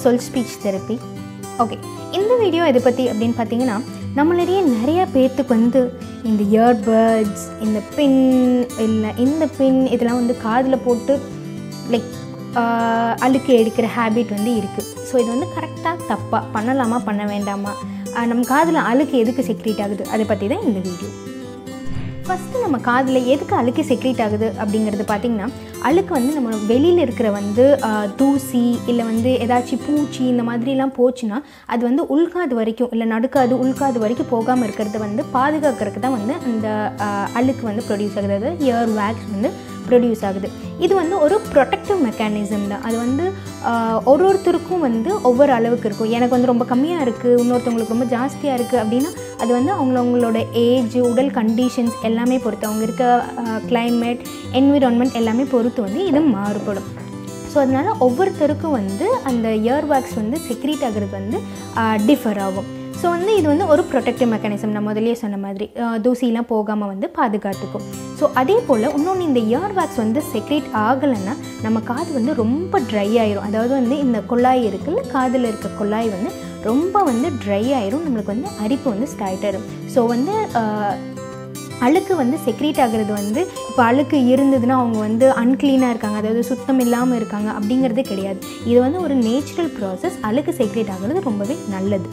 சொல் speech therapy okay இந்த video எதை பற்றி அப்படின்னு பார்த்தீங்கன்னா நம்மளிடையே நிறைய பேர்த்துக்கு வந்து இந்த இயர்பட்ஸ் இந்த பின் இல்லை இந்த பின் இதெல்லாம் வந்து காதில் போட்டு லைக் அழுக்கு எடுக்கிற ஹேபிட் வந்து இருக்குது ஸோ இது வந்து கரெக்டாக தப்பாக பண்ணலாமா பண்ண வேண்டாமா ஆஹ் நம்ம காதில் அழுக்கு எதுக்கு செக்ரேட் ஆகுது அதை பற்றி தான் இந்த வீடியோ ஃபஸ்ட்டு நம்ம காதில் எதுக்கு அழுக்கு செக்ரேட் ஆகுது அப்படிங்கிறது பார்த்திங்கன்னா அழுக்கு வந்து நம்ம வெளியில் இருக்கிற வந்து ஆஹ், தூசி இல்லை வந்து ஏதாச்சும் பூச்சி இந்த மாதிரிலாம் போச்சுன்னா அது வந்து உள்காது வரைக்கும் இல்லை நடுக்காது உள்காது வரைக்கும் போகாமல் இருக்கிறத வந்து பாதுகாக்கிறதுக்கு தான் வந்து அந்த ஆஹ், அழுக்கு வந்து ப்ரொடியூஸ் ஆகுது அதாவது இயர் வேக்ஸ் வந்து ப்ரொடியூஸ் ஆகுது இது வந்து ஒரு ப்ரொடெக்டிவ் மெக்கானிசம் தான் அது வந்து ஆஹ், ஒரு ஒருத்தருக்கும் வந்து ஒவ்வொரு அளவுக்கு இருக்கும் எனக்கு வந்து ரொம்ப கம்மியாக இருக்குது இன்னொருத்தவங்களுக்கு ரொம்ப ஜாஸ்தியாக இருக்குது அப்படின்னா அது வந்து அவங்களவங்களோட ஏஜ் உடல் கண்டிஷன்ஸ் எல்லாமே பொறுத்து அவங்க இருக்க climate என்விரான்மெண்ட் எல்லாமே பொறுத்து வந்து இது மாறுபடும் ஸோ அதனால் ஒவ்வொருத்தருக்கும் வந்து அந்த இயர் பேக்ஸ் வந்து செக்ரீட் ஆகிறது வந்து டிஃபர் ஆகும் ஸோ வந்து இது வந்து ஒரு ப்ரொடெக்டிவ் மெக்கானிசம் நான் முதல்லயே சொன்ன மாதிரி ஆஹ் தூசிலாம் போகாமல் வந்து பாதுகாத்துக்கும் ஸோ அதே போல் இன்னொன்று இந்த இயர் பேக்ஸ் வந்து செக்ரேட் ஆகலைன்னா நம்ம காது வந்து ரொம்ப ட்ரை ஆயிரும் அதாவது வந்து இந்த குழாய் இருக்குல்ல காதில் இருக்க குழாய் வந்து ரொம்ப வந்து ட்ரை ஆயிரும் நம்மளுக்கு வந்து அரிப்பு வந்து ஸ்டார்ட் ஆயிரும் ஸோ வந்து ஆஹ், அழுக்கு வந்து செக்ரேட் ஆகிறது வந்து இப்போ அழுக்கு இருந்ததுன்னா அவங்க வந்து அன்க்ளீனாக இருக்காங்க அதாவது சுத்தம் இல்லாமல் இருக்காங்க அப்படிங்கிறது கிடையாது இது வந்து ஒரு நேச்சுரல் ப்ராசஸ் அழுக்கு செக்ரேட் ஆகிறது ரொம்பவே நல்லது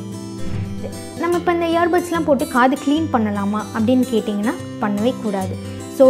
நம்ம இப்போ இந்த இயர்பட்ஸ்லாம் போட்டு காது க்ளீன் பண்ணலாமா அப்படின்னு கேட்டிங்கன்னா பண்ணவே கூடாது ஸோ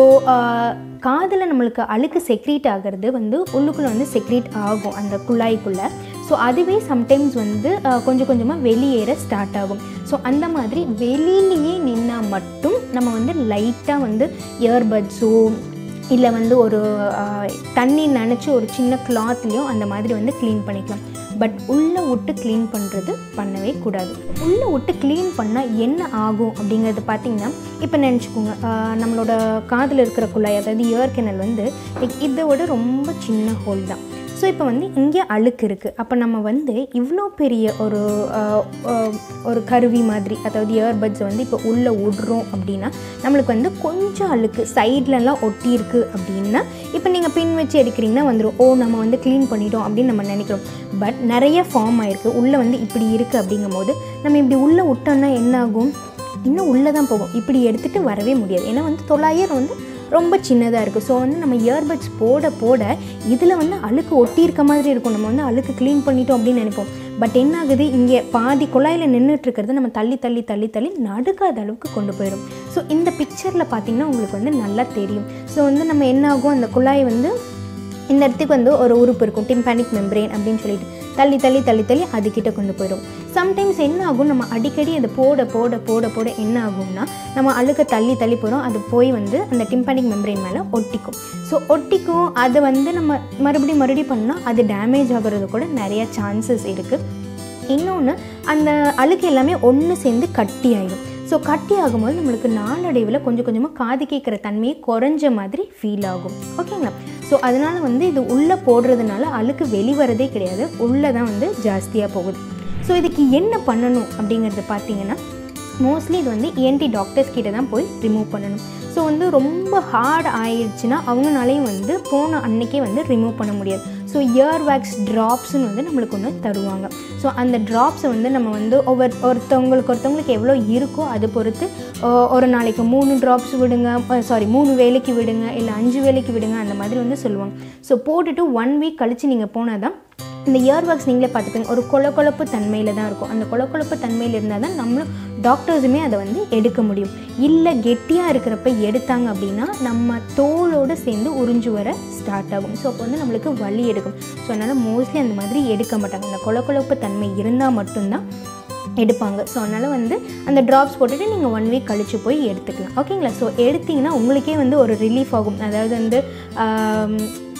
காதில் நம்மளுக்கு அழுக்கு செக்ரீட் ஆகிறது வந்து உள்ளுக்குள்ளே வந்து செக்ரீட் ஆகும் அந்த குழாய்க்குள்ளே ஸோ அதுவே சம்டைம்ஸ் வந்து ஆஹ், கொஞ்சம் கொஞ்சமாக வெளியேற ஸ்டார்ட் ஆகும் ஸோ அந்த மாதிரி வெளியிலேயே நின்னால் மட்டும் நம்ம வந்து லைட்டாக வந்து இயர்பட்ஸோ இல்லை வந்து ஒரு ஆஹ், தண்ணி நனைச்சி ஒரு சின்ன கிளாத்லேயும் அந்த மாதிரி வந்து க்ளீன் பண்ணிக்கலாம் பட் உள்ளே விட்டு க்ளீன் பண்ணுறது பண்ணவே கூடாது உள்ளே விட்டு க்ளீன் பண்ணால் என்ன ஆகும் அப்படிங்கிறது பார்த்தீங்கன்னா இப்போ நினச்சிக்கோங்க ஆஹ், நம்மளோட காதில் இருக்கிற குழாய் அதாவது இயர் கெனல் வந்து like இதை விட ரொம்ப சின்ன ஹோல் தான் ஸோ இப்போ வந்து இங்கே அழுக்கு இருக்குது அப்போ நம்ம வந்து இவ்வளோ பெரிய ஒரு ஆஹ், ஆஹ், ஒரு கருவி மாதிரி அதாவது இயர்பட்ஸை வந்து இப்போ உள்ளே விடுறோம் அப்படின்னா நம்மளுக்கு வந்து கொஞ்சம் அழுக்கு சைட்லலாம் ஒட்டியிருக்கு அப்படின்னா இப்போ நீங்கள் பின் வச்சு எடுக்கிறீங்கன்னா வந்துடும் ஓ நம்ம வந்து க்ளீன் பண்ணிட்டோம் அப்படின்னு நம்ம நினைக்கிறோம் பட் நிறைய ஃபார்ம் ஆயிருக்கு உள்ளே வந்து இப்படி இருக்குது அப்படிங்கும் போது நம்ம இப்படி உள்ளே விட்டோம்னா என்ன ஆகும் இன்னும் உள்ளே தான் போகும் இப்படி எடுத்துகிட்டு வரவே முடியாது ஏன்னா வந்து தொள்ளாயிரம் வந்து ரொம்ப சின்னதாக இருக்குது ஸோ வந்து நம்ம இயர்பட்ஸ் போட போட இதில் வந்து அழுக்கு ஒட்டி இருக்க மாதிரி இருக்கும் நம்ம வந்து அழுக்கு க்ளீன் பண்ணிட்டோம் அப்படின்னு நினைப்போம் பட் என்ன ஆகுது இங்கே பாதி குழாயில் நின்றுட்டு இருக்கிறது நம்ம தள்ளி தள்ளி தள்ளி தள்ளி நடுக்காத அளவுக்கு கொண்டு போயிடும் ஸோ இந்த பிக்சரில் பார்த்தீங்கன்னா உங்களுக்கு வந்து நல்லா தெரியும் ஸோ வந்து நம்ம என்ன ஆகும் அந்த குழாய் வந்து இந்த இடத்துக்கு வந்து ஒரு உறுப்பு இருக்கும் டிம்பானிக் மெம்பரேன் அப்படின்னு சொல்லிட்டு தள்ளி தள்ளி தள்ளி தள்ளி அதுக்கிட்ட கொண்டு போயிடும் சம்டைம்ஸ் என்ன ஆகும் நம்ம அடிக்கடி அதை போட போட போட போட என்ன ஆகும்னா நம்ம அழுக்க தள்ளி தள்ளி போகிறோம் அது போய் வந்து அந்த டிம்பானிக் மெம்பரேன் மேலே ஒட்டிக்கும் ஸோ ஒட்டிக்கும் அதை வந்து நம்ம மறுபடியும் மறுபடியும் பண்ணால் அது டேமேஜ் ஆகிறது கூட நிறைய சான்சஸ் இருக்குது இன்னொன்று அந்த அழுக்கு எல்லாமே ஒன்று சேர்ந்து கட்டி ஆயிடும் ஸோ கட்டி ஆகும்போது நம்மளுக்கு நாளடைவில் கொஞ்சம் கொஞ்சமாக காது கேட்குற தன்மையை குறைஞ்ச மாதிரி ஃபீல் ஆகும் ஓகேங்களா ஸோ அதனால் வந்து இது உள்ளே போடுறதுனால அழுக்கு வெளிவரதே கிடையாது உள்ளே தான் வந்து ஜாஸ்தியாக போகுது ஸோ இதுக்கு என்ன பண்ணணும் அப்படிங்கிறது பார்த்தீங்கன்னா மோஸ்ட்லி இது வந்து இஎன்டி டாக்டர்ஸ் கிட்ட தான் போய் ரிமூவ் பண்ணணும் ஸோ வந்து ரொம்ப ஹார்ட் ஆயிடுச்சுன்னா அவங்கனாலையும் வந்து போன அன்னைக்கே வந்து ரிமூவ் பண்ண முடியாது ஸோ இயர் வேக்ஸ் ட்ராப்ஸ்னு வந்து நம்மளுக்கு ஒன்று தருவாங்க ஸோ அந்த ட்ராப்ஸை வந்து நம்ம வந்து ஒவ்வொரு ஒருத்தவங்களுக்கு ஒருத்தவங்களுக்கு எவ்வளோ இருக்கோ அது பொறுத்து அஹ், ஒரு நாளைக்கு மூணு ட்ராப்ஸ் விடுங்க சாரி மூணு வேலைக்கு விடுங்க இல்லை அஞ்சு வேலைக்கு விடுங்க அந்த மாதிரி வந்து சொல்லுவாங்க ஸோ போட்டுட்டு ஒன் வீக் கழித்து நீங்கள் போனால் தான் இந்த இயர்பக்ஸ் நீங்களே பார்த்துப்பீங்க ஒரு கொழக்கொழப்பு தன்மையில் தான் இருக்கும் அந்த கொழக்கொழப்பு தன்மையில் இருந்தால் தான் நம்மளும் டாக்டர்ஸுமே அதை வந்து எடுக்க முடியும் இல்லை கெட்டியாக இருக்கிறப்ப எடுத்தாங்க அப்படின்னா நம்ம தோலோடு சேர்ந்து உறிஞ்சு வர ஸ்டார்ட் ஆகும் ஸோ அப்போ வந்து நம்மளுக்கு வலி எடுக்கும் ஸோ அதனால் மோஸ்ட்லி அந்த மாதிரி எடுக்க மாட்டாங்க அந்த கொழக்கொழப்பு தன்மை இருந்தால் மட்டும்தான் எடுப்பாங்க ஸோ அதனால் வந்து அந்த ட்ராப்ஸ் போட்டுட்டு நீங்கள் ஒன் வீக் கழித்து போய் எடுத்துக்கலாம் ஓகேங்களா ஸோ எடுத்தீங்கன்னா உங்களுக்கே வந்து ஒரு ரிலீஃப் ஆகும் அதாவது வந்து ஆம்,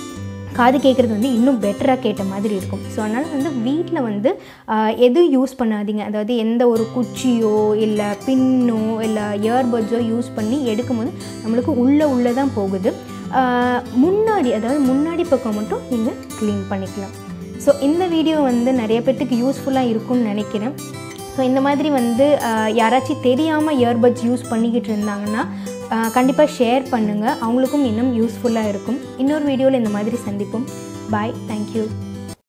காது கேட்குறது வந்து இன்னும் பெட்டராக கேட்ட மாதிரி இருக்கும் ஸோ அதனால் வந்து வீட்டில் வந்து ஆஹ், எதுவும் யூஸ் பண்ணாதீங்க அதாவது எந்த ஒரு குச்சியோ இல்லை பின்னோ இல்லை இயர்பட்ஸோ யூஸ் பண்ணி எடுக்கும்போது நம்மளுக்கு உள்ளே உள்ளே தான் போகுது ஆஹ், முன்னாடி அதாவது முன்னாடி பக்கம் மட்டும் நீங்கள் க்ளீன் பண்ணிக்கலாம் ஸோ இந்த வீடியோ வந்து நிறைய பேர்த்துக்கு யூஸ்ஃபுல்லாக இருக்கும்னு நினைக்கிறேன் ஸோ இந்த மாதிரி வந்து ஆஹ், யாராச்சும் தெரியாமல் இயர்பட்ஸ் யூஸ் பண்ணிக்கிட்டு இருந்தாங்கன்னா கண்டிப்பாக ஷேர் பண்ணுங்கள் அவங்களுக்கும் இன்னும் யூஸ்ஃபுல்லாக இருக்கும் இன்னொரு வீடியோவில் இந்த மாதிரி சந்திப்போம் பாய் தேங்க்யூ